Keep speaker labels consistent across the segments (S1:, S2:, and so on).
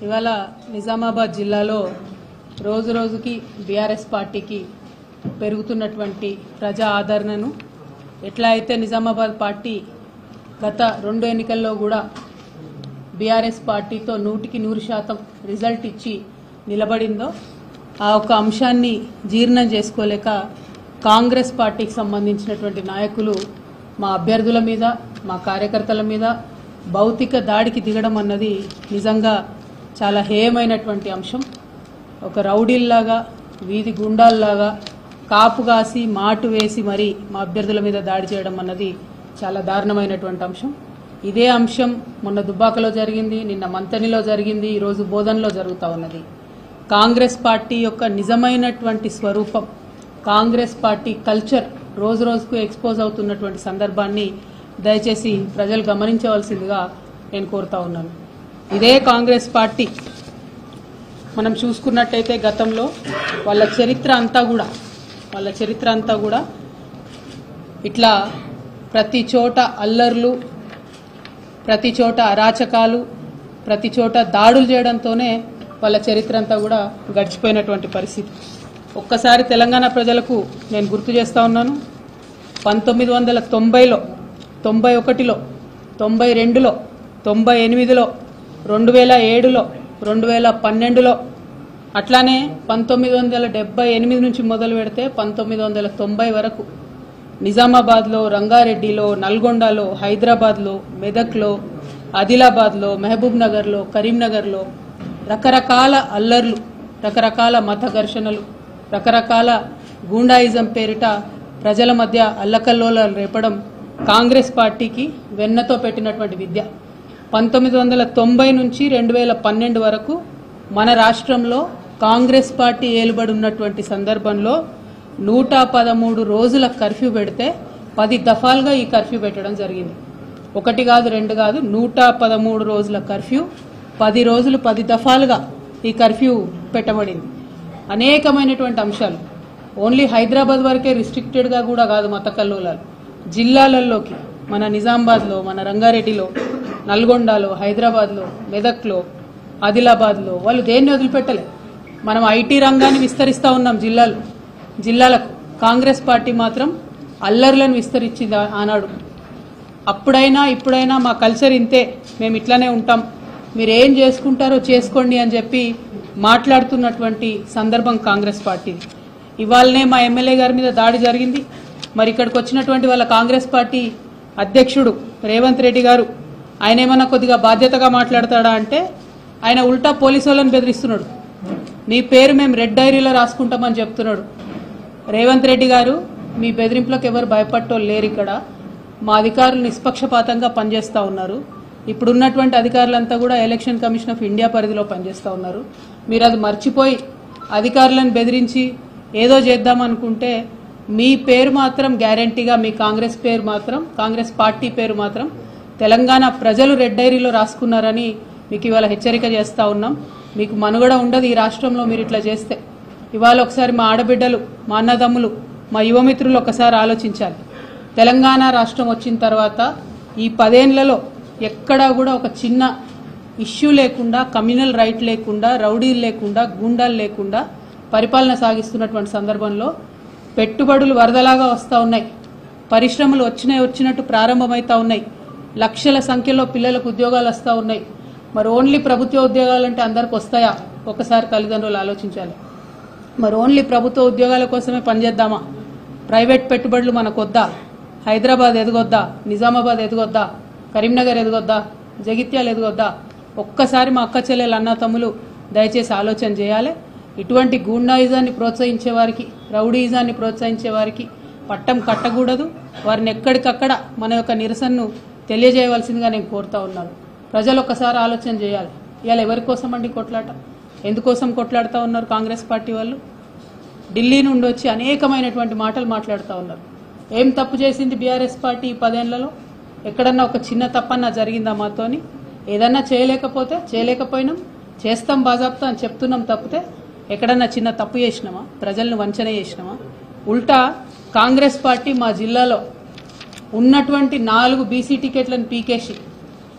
S1: ఇవాళ నిజామాబాద్ జిల్లాలో రోజు రోజుకి బీఆర్ఎస్ పార్టీకి పెరుగుతున్నటువంటి ప్రజా ఆదరణను ఎట్లా అయితే నిజామాబాద్ పార్టీ గత రెండు ఎన్నికల్లో కూడా బీఆర్ఎస్ పార్టీతో నూటికి నూరు శాతం రిజల్ట్ ఇచ్చి నిలబడిందో ఆ ఒక అంశాన్ని జీర్ణం చేసుకోలేక కాంగ్రెస్ పార్టీకి సంబంధించినటువంటి నాయకులు మా అభ్యర్థుల మీద మా కార్యకర్తల మీద భౌతిక దాడికి దిగడం అన్నది నిజంగా చాలా హేయమైనటువంటి అంశం ఒక రౌడీల్లాగా వీధి గుండాల్లాగా కాపు కాసి మాటు వేసి మరీ మా అభ్యర్థుల మీద దాడి చేయడం అన్నది చాలా దారుణమైనటువంటి అంశం ఇదే అంశం మొన్న దుబ్బాకలో జరిగింది నిన్న మంతనిలో జరిగింది ఈరోజు బోధనలో జరుగుతూ ఉన్నది కాంగ్రెస్ పార్టీ యొక్క నిజమైనటువంటి స్వరూపం కాంగ్రెస్ పార్టీ కల్చర్ రోజు రోజుకు ఎక్స్పోజ్ అవుతున్నటువంటి సందర్భాన్ని దయచేసి ప్రజలు గమనించవలసిందిగా నేను కోరుతా ఉన్నాను ఇదే కాంగ్రెస్ పార్టీ మనం చూసుకున్నట్టయితే గతంలో వాళ్ళ చరిత్ర అంతా కూడా వాళ్ళ చరిత్ర అంతా కూడా ఇట్లా ప్రతి చోట అల్లర్లు ప్రతి చోట అరాచకాలు ప్రతి చోట దాడులు చేయడంతోనే వాళ్ళ చరిత్ర అంతా కూడా గడిచిపోయినటువంటి పరిస్థితి ఒక్కసారి తెలంగాణ ప్రజలకు నేను గుర్తు చేస్తా ఉన్నాను పంతొమ్మిది వందల తొంభైలో తొంభై ఒకటిలో తొంభై రెండులో తొంభై ఎనిమిదిలో రెండు వేల ఏడులో రెండు వేల పన్నెండులో అట్లానే పంతొమ్మిది వందల డెబ్బై ఎనిమిది నుంచి మొదలు పెడితే పంతొమ్మిది వందల తొంభై వరకు నిజామాబాద్లో రంగారెడ్డిలో నల్గొండలో హైదరాబాద్లో మెదక్లో ఆదిలాబాద్లో మహబూబ్ నగర్లో కరీంనగర్లో రకరకాల అల్లర్లు రకరకాల మత ఘర్షణలు రకరకాల గూండాయిజం పేరిట ప్రజల మధ్య అల్లకల్లోలాలు రేపడం కాంగ్రెస్ పార్టీకి వెన్నతో పెట్టినటువంటి విద్య పంతొమ్మిది వందల తొంభై నుంచి రెండు వేల పన్నెండు వరకు మన రాష్ట్రంలో కాంగ్రెస్ పార్టీ ఏలుబడి ఉన్నటువంటి సందర్భంలో నూట పదమూడు రోజుల కర్ఫ్యూ పెడితే పది దఫాలుగా ఈ కర్ఫ్యూ పెట్టడం జరిగింది ఒకటి కాదు రెండు కాదు నూట పదమూడు రోజుల కర్ఫ్యూ పది రోజులు పది దఫాలుగా ఈ కర్ఫ్యూ పెట్టబడింది అనేకమైనటువంటి అంశాలు ఓన్లీ హైదరాబాద్ వరకే రిస్ట్రిక్టెడ్గా కూడా కాదు మత కల్లోలాలు జిల్లాలలోకి మన నిజామాబాద్లో మన రంగారెడ్డిలో నల్గొండలో హైదరాబాద్లో మెదక్లో ఆదిలాబాద్లో వాళ్ళు దేన్ని వదిలిపెట్టలే మనం ఐటీ రంగాన్ని విస్తరిస్తూ ఉన్నాం జిల్లాలు జిల్లాలకు కాంగ్రెస్ పార్టీ మాత్రం అల్లర్లను విస్తరించింది ఆ- ఆనాడు అప్పుడైనా ఇప్పుడైనా మా కల్చర్ ఇంతే మేము ఇట్లానే ఉంటాం మీరు ఏం చేసుకుంటారో చేసుకోండి అని చెప్పి మాట్లాడుతున్నటువంటి సందర్భం కాంగ్రెస్ పార్టీది ఇవాళనే మా ఎమ్మెల్యే గారి మీద దాడి జరిగింది మరి ఇక్కడికి వచ్చినటువంటి వాళ్ళ కాంగ్రెస్ పార్టీ అధ్యక్షుడు రేవంత్ రెడ్డి గారు ఆయన ఏమన్నా కొద్దిగా బాధ్యతగా మాట్లాడతాడా అంటే ఆయన ఉల్టా పోలీసు వాళ్ళని బెదిరిస్తున్నాడు మీ పేరు మేము రెడ్ డైరీలో రాసుకుంటామని చెప్తున్నాడు రేవంత్ రెడ్డి గారు మీ బెదిరింపులకు ఎవరు భయపట్టోళ్ళు లేరు ఇక్కడ మా అధికారులు నిష్పక్షపాతంగా పనిచేస్తూ ఉన్నారు ఇప్పుడు ఉన్నటువంటి అధికారులంతా కూడా ఎలక్షన్ కమిషన్ ఆఫ్ ఇండియా పరిధిలో పనిచేస్తూ ఉన్నారు మీరు అది మర్చిపోయి అధికారులను బెదిరించి ఏదో చేద్దామనుకుంటే మీ పేరు మాత్రం గ్యారంటీగా మీ కాంగ్రెస్ పేరు మాత్రం కాంగ్రెస్ పార్టీ పేరు మాత్రం తెలంగాణ ప్రజలు రెడ్ డైరీలో రాసుకున్నారని మీకు ఇవాళ హెచ్చరిక చేస్తా ఉన్నాం మీకు మనుగడ ఉండదు ఈ రాష్ట్రంలో మీరు ఇట్లా చేస్తే ఇవాళ ఒకసారి మా ఆడబిడ్డలు మా అన్నదమ్ములు మా యువమిత్రులు ఒకసారి ఆలోచించాలి తెలంగాణ రాష్ట్రం వచ్చిన తర్వాత ఈ పదేళ్లలో ఎక్కడా కూడా ఒక చిన్న ఇష్యూ లేకుండా కమ్యూనల్ రైట్ లేకుండా రౌడీలు లేకుండా గూండాలు లేకుండా పరిపాలన సాగిస్తున్నటువంటి సందర్భంలో పెట్టుబడులు వరదలాగా వస్తూ ఉన్నాయి పరిశ్రమలు వచ్చినాయి వచ్చినట్టు ప్రారంభమవుతా ఉన్నాయి లక్షల సంఖ్యలో పిల్లలకు ఉద్యోగాలు వస్తూ ఉన్నాయి మరి ఓన్లీ ప్రభుత్వ ఉద్యోగాలంటే అందరికి వస్తాయా ఒకసారి తల్లిదండ్రులు ఆలోచించాలి మరి ఓన్లీ ప్రభుత్వ ఉద్యోగాల కోసమే పనిచేద్దామా ప్రైవేట్ పెట్టుబడులు మనకు వద్దా హైదరాబాద్ ఎదగొద్దా నిజామాబాద్ ఎదగొద్దా కరీంనగర్ ఎదగొద్దా జగిత్యాల ఎదగొద్దా ఒక్కసారి మా అక్క చెల్లెలు అన్న తమ్ములు దయచేసి ఆలోచన చేయాలి ఇటువంటి గూండాయిజాన్ని ప్రోత్సహించే వారికి రౌడీయిజాన్ని ప్రోత్సహించే వారికి పట్టం కట్టకూడదు వారిని ఎక్కడికక్కడ మన యొక్క నిరసనను తెలియజేయవలసిందిగా నేను కోరుతా ఉన్నాను ప్రజలు ఒక్కసారి ఆలోచన చేయాలి ఇవాళ ఎవరి కోసం అండి కొట్లాట ఎందుకోసం కొట్లాడుతూ ఉన్నారు కాంగ్రెస్ పార్టీ వాళ్ళు ఢిల్లీ నుండి వచ్చి అనేకమైనటువంటి మాటలు మాట్లాడుతూ ఉన్నారు ఏం తప్పు చేసింది బీఆర్ఎస్ పార్టీ ఈ పదేళ్లలో ఎక్కడన్నా ఒక చిన్న తప్పన్నా జరిగిందా మాతోని ఏదన్నా చేయలేకపోతే చేయలేకపోయినాం చేస్తాం బాజాప్తా అని చెప్తున్నాం తప్పితే ఎక్కడన్నా చిన్న తప్పు చేసినామా ప్రజలను వంచన చేసినామా ఉల్టా కాంగ్రెస్ పార్టీ మా జిల్లాలో ఉన్నటువంటి నాలుగు బీసీ టికెట్లను పీకేసి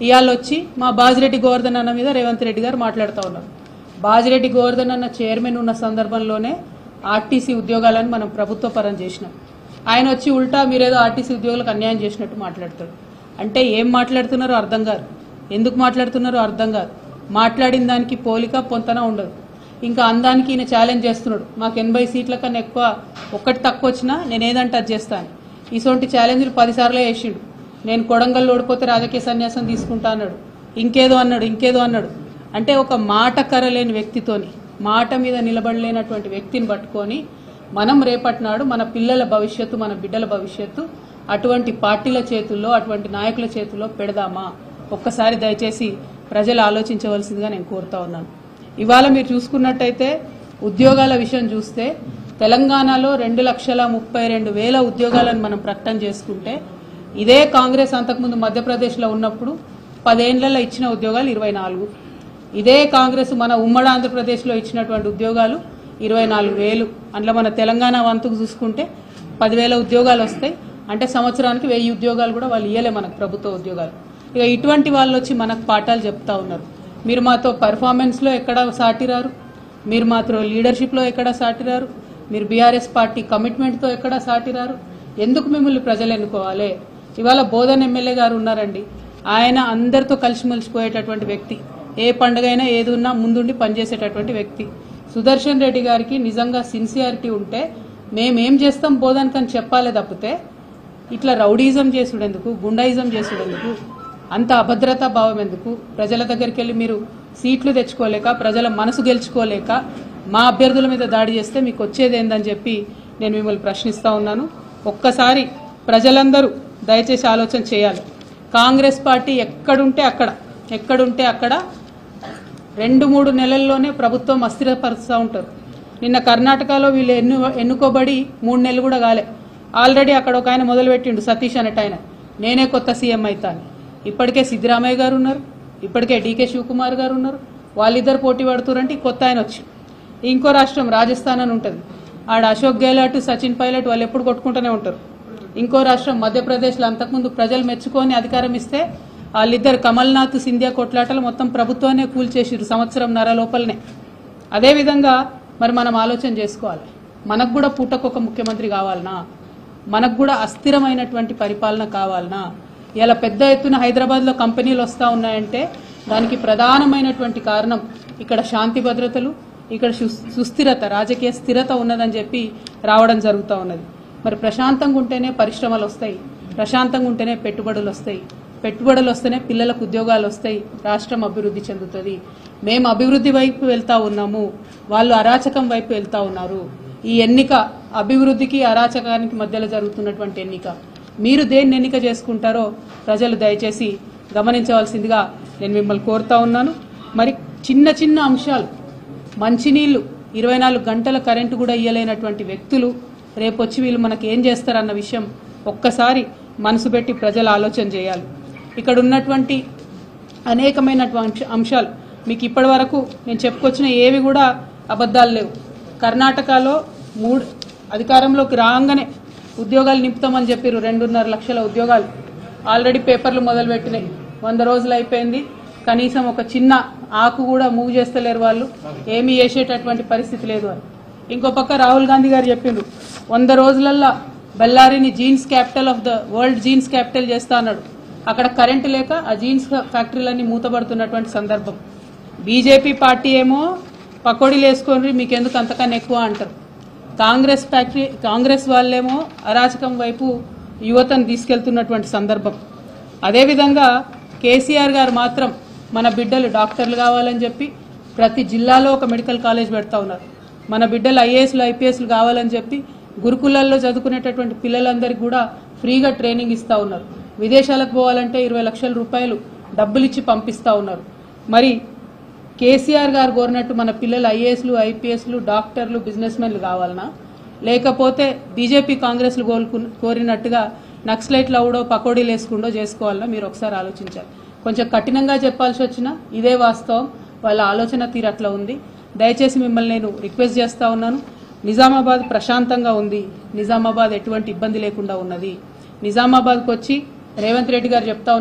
S1: ఇవాళ వచ్చి మా బాజిరెడ్డి గోవర్ధన్ అన్న మీద రేవంత్ రెడ్డి గారు మాట్లాడుతూ ఉన్నారు బాజిరెడ్డి గోవర్ధన్ అన్న చైర్మన్ ఉన్న సందర్భంలోనే ఆర్టీసీ ఉద్యోగాలను మనం ప్రభుత్వ పరం చేసినాం ఆయన వచ్చి ఉల్టా మీరేదో ఆర్టీసీ ఉద్యోగులకు అన్యాయం చేసినట్టు మాట్లాడతాడు అంటే ఏం మాట్లాడుతున్నారో అర్థం కాదు ఎందుకు మాట్లాడుతున్నారో అర్థం కాదు మాట్లాడిన దానికి పోలిక పొంతన ఉండదు ఇంకా అందానికి ఈయన ఛాలెంజ్ చేస్తున్నాడు మాకు ఎనభై సీట్ల కన్నా ఎక్కువ ఒక్కటి తక్కువ వచ్చినా నేను ఏదంటే అది చేస్తాను ఇటువంటి ఛాలెంజ్లు పదిసార్లే వేసిండు నేను కొడంగల్లో ఓడిపోతే రాజకీయ సన్యాసం తీసుకుంటా అన్నాడు ఇంకేదో అన్నాడు ఇంకేదో అన్నాడు అంటే ఒక మాట కరలేని వ్యక్తితోని మాట మీద నిలబడలేనటువంటి వ్యక్తిని పట్టుకొని మనం రేపటి నాడు మన పిల్లల భవిష్యత్తు మన బిడ్డల భవిష్యత్తు అటువంటి పార్టీల చేతుల్లో అటువంటి నాయకుల చేతుల్లో పెడదామా ఒక్కసారి దయచేసి ప్రజలు ఆలోచించవలసిందిగా నేను కోరుతా ఉన్నాను ఇవాళ మీరు చూసుకున్నట్టయితే ఉద్యోగాల విషయం చూస్తే తెలంగాణలో రెండు లక్షల ముప్పై రెండు వేల ఉద్యోగాలను మనం ప్రకటన చేసుకుంటే ఇదే కాంగ్రెస్ అంతకుముందు మధ్యప్రదేశ్లో ఉన్నప్పుడు పదేళ్లలో ఇచ్చిన ఉద్యోగాలు ఇరవై నాలుగు ఇదే కాంగ్రెస్ మన ఉమ్మడి ఆంధ్రప్రదేశ్లో ఇచ్చినటువంటి ఉద్యోగాలు ఇరవై నాలుగు వేలు అందులో మన తెలంగాణ వంతుకు చూసుకుంటే పదివేల ఉద్యోగాలు వస్తాయి అంటే సంవత్సరానికి వెయ్యి ఉద్యోగాలు కూడా వాళ్ళు ఇయ్యలే మనకు ప్రభుత్వ ఉద్యోగాలు ఇక ఇటువంటి వాళ్ళు వచ్చి మనకు పాఠాలు చెప్తా ఉన్నారు మీరు మాతో పర్ఫార్మెన్స్లో ఎక్కడ సాటిరారు మీరు మాత్రం లీడర్షిప్లో ఎక్కడ సాటిరారు మీరు బీఆర్ఎస్ పార్టీ కమిట్మెంట్తో ఎక్కడ సాటిరారు ఎందుకు మిమ్మల్ని ప్రజలు ఎన్నుకోవాలి ఇవాళ బోధన్ ఎమ్మెల్యే గారు ఉన్నారండి ఆయన అందరితో కలిసిమెలిసిపోయేటటువంటి వ్యక్తి ఏ పండుగైనా ఏది ఉన్నా ముందుండి పనిచేసేటటువంటి వ్యక్తి సుదర్శన్ రెడ్డి గారికి నిజంగా సిన్సియారిటీ ఉంటే మేమేం చేస్తాం బోధనకి అని చెప్పాలే తప్పితే ఇట్లా రౌడీజం చేసుడెందుకు గుండాయిజం చేసుడెందుకు అంత అభద్రతా భావం ఎందుకు ప్రజల దగ్గరికి వెళ్ళి మీరు సీట్లు తెచ్చుకోలేక ప్రజల మనసు గెలుచుకోలేక మా అభ్యర్థుల మీద దాడి చేస్తే మీకు వచ్చేది ఏందని చెప్పి నేను మిమ్మల్ని ప్రశ్నిస్తా ఉన్నాను ఒక్కసారి ప్రజలందరూ దయచేసి ఆలోచన చేయాలి కాంగ్రెస్ పార్టీ ఎక్కడుంటే అక్కడ ఎక్కడుంటే అక్కడ రెండు మూడు నెలల్లోనే ప్రభుత్వం అస్థిరపరుస్తూ ఉంటారు నిన్న కర్ణాటకలో వీళ్ళు ఎన్ను ఎన్నుకోబడి మూడు నెలలు కూడా కాలే ఆల్రెడీ అక్కడ ఒక ఆయన మొదలుపెట్టిండు సతీష్ అనేట ఆయన నేనే కొత్త సీఎం అవుతాను ఇప్పటికే సిద్ధరామయ్య గారు ఉన్నారు ఇప్పటికే డీకే శివకుమార్ గారు ఉన్నారు వాళ్ళిద్దరు పోటీ పడుతురంటే ఈ కొత్త ఆయన వచ్చి ఇంకో రాష్ట్రం రాజస్థాన్ అని ఉంటుంది ఆడ అశోక్ గెహ్లాట్ సచిన్ పైలట్ వాళ్ళు ఎప్పుడు కొట్టుకుంటూనే ఉంటారు ఇంకో రాష్ట్రం మధ్యప్రదేశ్లో అంతకుముందు ప్రజలు మెచ్చుకొని అధికారం ఇస్తే వాళ్ళిద్దరు కమల్నాథ్ సింధియా కొట్లాటలు మొత్తం ప్రభుత్వాన్ని కూల్చేసిరు సంవత్సరం నర లోపలనే అదేవిధంగా మరి మనం ఆలోచన చేసుకోవాలి మనకు కూడా పూటకొక ముఖ్యమంత్రి కావాలనా మనకు కూడా అస్థిరమైనటువంటి పరిపాలన కావాలనా ఇలా పెద్ద ఎత్తున హైదరాబాద్లో కంపెనీలు వస్తూ ఉన్నాయంటే దానికి ప్రధానమైనటువంటి కారణం ఇక్కడ శాంతి భద్రతలు ఇక్కడ సు- సుస్థిరత రాజకీయ స్థిరత ఉన్నదని చెప్పి రావడం జరుగుతూ ఉన్నది మరి ప్రశాంతంగా ఉంటేనే పరిశ్రమలు వస్తాయి ప్రశాంతంగా ఉంటేనే పెట్టుబడులు వస్తాయి పెట్టుబడులు వస్తేనే పిల్లలకు ఉద్యోగాలు వస్తాయి రాష్ట్రం అభివృద్ధి చెందుతుంది మేము అభివృద్ధి వైపు వెళ్తా ఉన్నాము వాళ్ళు అరాచకం వైపు వెళ్తా ఉన్నారు ఈ ఎన్నిక అభివృద్ధికి అరాచకానికి మధ్యలో జరుగుతున్నటువంటి ఎన్నిక మీరు దేన్ని ఎన్నిక చేసుకుంటారో ప్రజలు దయచేసి గమనించవలసిందిగా నేను మిమ్మల్ని కోరుతా ఉన్నాను మరి చిన్న చిన్న అంశాలు మంచినీళ్లు ఇరవై నాలుగు గంటల కరెంటు కూడా ఇయ్యలేనటువంటి వ్యక్తులు రేపు వచ్చి వీళ్ళు మనకి ఏం చేస్తారన్న విషయం ఒక్కసారి మనసు పెట్టి ప్రజలు ఆలోచన చేయాలి ఇక్కడ ఉన్నటువంటి అనేకమైనటువంటి అంశాలు మీకు ఇప్పటి వరకు నేను చెప్పుకొచ్చిన ఏవి కూడా అబద్ధాలు లేవు కర్ణాటకలో మూడు అధికారంలోకి రాగానే ఉద్యోగాలు నింపుతామని చెప్పారు రెండున్నర లక్షల ఉద్యోగాలు ఆల్రెడీ పేపర్లు మొదలుపెట్టినాయి వంద రోజులు అయిపోయింది కనీసం ఒక చిన్న ఆకు కూడా మూవ్ చేస్తలేరు వాళ్ళు ఏమీ చేసేటటువంటి పరిస్థితి లేదు అని ఇంకో పక్క రాహుల్ గాంధీ గారు చెప్పిండ్రు వంద రోజులల్లా బెల్లారిని jeans capital of the world jeans capital చేస్తా అన్నాడు అక్కడ కరెంటు లేక ఆ జీన్స్ ఫ్యాక్టరీలన్నీ మూతపడుతున్నటువంటి సందర్భం బీజేపీ పార్టీ ఏమో పకోడీలు వేసుకొని మీకెందుకు అంతకన్నా ఎక్కువ అంటారు కాంగ్రెస్ ఫ్యాక్టరీ కాంగ్రెస్ వాళ్ళేమో అరాచకం వైపు యువతను తీసుకెళ్తున్నటువంటి సందర్భం అదేవిధంగా కేసీఆర్ గారు మాత్రం మన బిడ్డలు డాక్టర్లు కావాలని చెప్పి ప్రతి జిల్లాలో ఒక మెడికల్ కాలేజ్ పెడతా ఉన్నారు మన బిడ్డలు ఐఏఎస్లు ఐపీఎస్లు కావాలని చెప్పి గురుకులాల్లో చదువుకునేటటువంటి పిల్లలందరికీ కూడా ఫ్రీగా ట్రైనింగ్ ఇస్తా ఉన్నారు విదేశాలకు పోవాలంటే ఇరవై లక్షల రూపాయలు డబ్బులు ఇచ్చి పంపిస్తా ఉన్నారు మరి కేసీఆర్ గారు కోరినట్టు మన పిల్లలు ఐఏఎస్లు ఐపీఎస్లు డాక్టర్లు బిజినెస్ మెన్లు కావాలనా లేకపోతే బీజేపీ కాంగ్రెస్లు కోరుకు కోరినట్టుగా నక్సలైట్లు అవడో పకోడీలు వేసుకుండో చేసుకోవాలన్నా మీరు ఒకసారి ఆలోచించాలి కొంచెం కఠినంగా చెప్పాల్సి వచ్చినా ఇదే వాస్తవం వాళ్ళ ఆలోచన తీరు అట్లా ఉంది దయచేసి మిమ్మల్ని నేను రిక్వెస్ట్ చేస్తా ఉన్నాను నిజామాబాద్ ప్రశాంతంగా ఉంది నిజామాబాద్ ఎటువంటి ఇబ్బంది లేకుండా ఉన్నది నిజామాబాద్కి వచ్చి రేవంత్ రెడ్డి గారు చెప్తా ఉన్నారు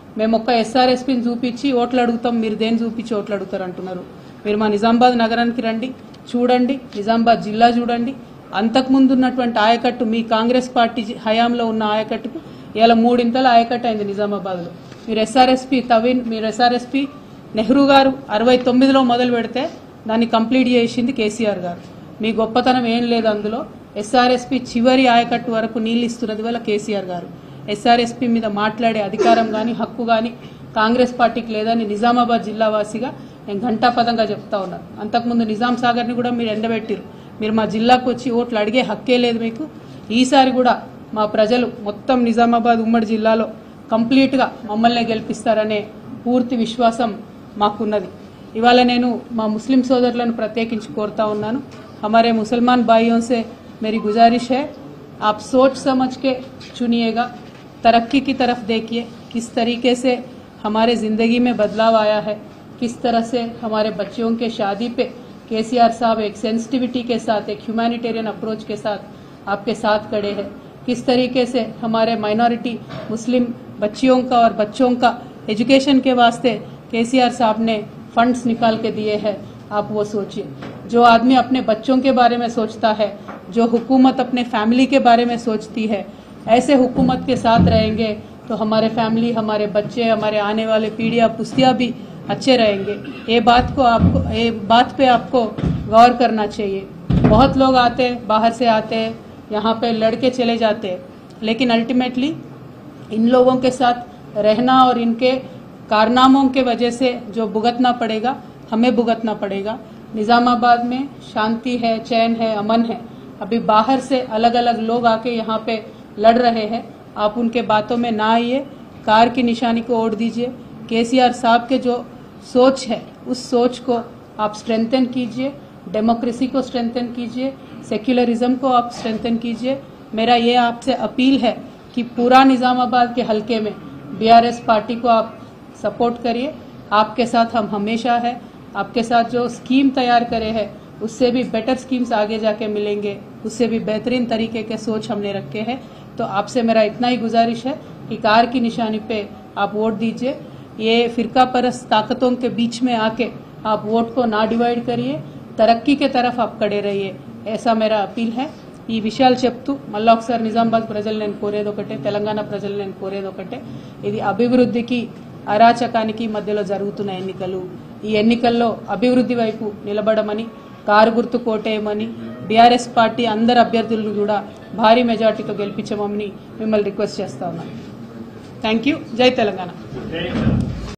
S1: మేము ఒక్క ఎస్ఆర్ఎస్పీని చూపించి ఓట్లు అడుగుతాం మీరు దేని చూపించి ఓట్లు అడుగుతారు అంటున్నారు మీరు మా నిజామాబాద్ నగరానికి రండి చూడండి నిజామాబాద్ జిల్లా చూడండి అంతకుముందు ఉన్నటువంటి ఆయకట్టు మీ కాంగ్రెస్ పార్టీ జి- హయాంలో ఉన్న ఆయకట్టుకు ఇలా మూడింతల ఆయకట్టు అయింది నిజామాబాద్లో మీరు ఎస్ఆర్ఎస్పీ తవిన్ మీరు ఎస్ఆర్ఎస్పీ నెహ్రూ గారు అరవై తొమ్మిదిలో మొదలు పెడితే దాన్ని కంప్లీట్ చేసింది కేసీఆర్ గారు మీ గొప్పతనం ఏం లేదు అందులో ఎస్ఆర్ఎస్పీ చివరి ఆయకట్టు వరకు నీళ్ళు ఇస్తున్నది వల్ల కేసీఆర్ గారు ఎస్ఆర్ఎస్పీ మీద మాట్లాడే అధికారం కానీ హక్కు కానీ కాంగ్రెస్ పార్టీకి లేదని నిజామాబాద్ జిల్లా వాసిగా నేను ఘంటాపదంగా చెప్తా ఉన్నాను అంతకుముందు నిజాం సాగర్ని కూడా మీరు ఎండబెట్టిరు మీరు మా జిల్లాకు వచ్చి ఓట్లు అడిగే హక్కే లేదు మీకు ఈసారి కూడా మా ప్రజలు మొత్తం నిజామాబాద్ ఉమ్మడి జిల్లాలో కంప్లీట్గా మమ్మల్ని గెలిపిస్తారనే పూర్తి విశ్వాసం మాకున్నది ఇవాళ నేను మా ముస్లిం సోదరులను ప్రత్యేకించి కోరుతా ఉన్నాను हमारे मुसलमान भाइयों से मेरी गुजारिश है आप सोच समझ के चुनिएगा तरक्की की तरफ देखिए किस तरीके से हमारे ज़िंदगी में बदलाव आया है किस तरह से हमारे बच्चों के शादी पे केसीआर साहब एक सेंसिटिविटी के साथ एक ह्यूमैनिटेरियन अप्रोच के साथ आपके साथ खड़े हैं किस तरीके से हमारे माइनॉरिटी मुस्लिम बच्चियों का और बच्चों का एजुकेशन के वास्ते केसीआर साहब ने फंड्स निकाल के दिए हैं आप वो सोचिए जो आदमी अपने बच्चों के बारे में सोचता है जो हुकूमत अपने फैमिली के बारे में सोचती है ऐसे हुकूमत के साथ रहेंगे तो हमारे फैमिली हमारे बच्चे हमारे आने वाले पीढ़ियाँ पुस्तियाँ भी अच्छे रहेंगे ये बात को आपको ये बात पे आपको गौर करना चाहिए बहुत लोग आते हैं बाहर से आते हैं यहाँ पे लड़के चले जाते हैं लेकिन अल्टीमेटली इन लोगों के साथ रहना और इनके कारनामों के वजह से जो भुगतना पड़ेगा हमें भुगतना पड़ेगा निज़ामाबाद में शांति है चैन है अमन है अभी बाहर से अलग अलग लोग आके यहाँ पे लड़ रहे हैं आप उनके बातों में ना आइए कार की निशानी को ओढ़ दीजिए केसीआर साहब के जो सोच है उस सोच को आप स्ट्रेंथन कीजिए डेमोक्रेसी को स्ट्रेंथन कीजिए सेक्युलरिज्म को आप स्ट्रेंथन कीजिए मेरा ये आपसे अपील है कि पूरा निज़ामाबाद के हलके में बीआरएस पार्टी को आप सपोर्ट करिए आपके साथ हम हमेशा है आपके साथ जो स्कीम तैयार करे हैं उससे भी बेटर स्कीम्स आगे जाके मिलेंगे उससे भी बेहतरीन तरीके के सोच हमने रखे हैं तो आपसे मेरा इतना ही गुजारिश है कि कार की निशानी पे आप वोट दीजिए ये फिरका परस्त ताकतों के बीच में आके आप वोट को ना डिवाइड करिए तरक्की के तरफ आप खड़े रहिए ऐसा मेरा अपील है ఈ విషయాలు చెప్తూ మళ్ళీ ఒకసారి నిజామాబాద్ ప్రజలు నేను కోరేది ఒకటే తెలంగాణ ప్రజలు నేను కోరేది ఒకటే ఇది అభివృద్ధికి అరాచకానికి మధ్యలో జరుగుతున్న ఎన్నికలు ఈ ఎన్నికల్లో అభివృద్ధి వైపు నిలబడమని కారు గుర్తు కోటేయమని బీఆర్ఎస్ పార్టీ అందరు అభ్యర్థులను కూడా భారీ మెజార్టీతో గెలిపించమని మిమ్మల్ని రిక్వెస్ట్ చేస్తా ఉన్నాను థ్యాంక్ యూ జై తెలంగాణ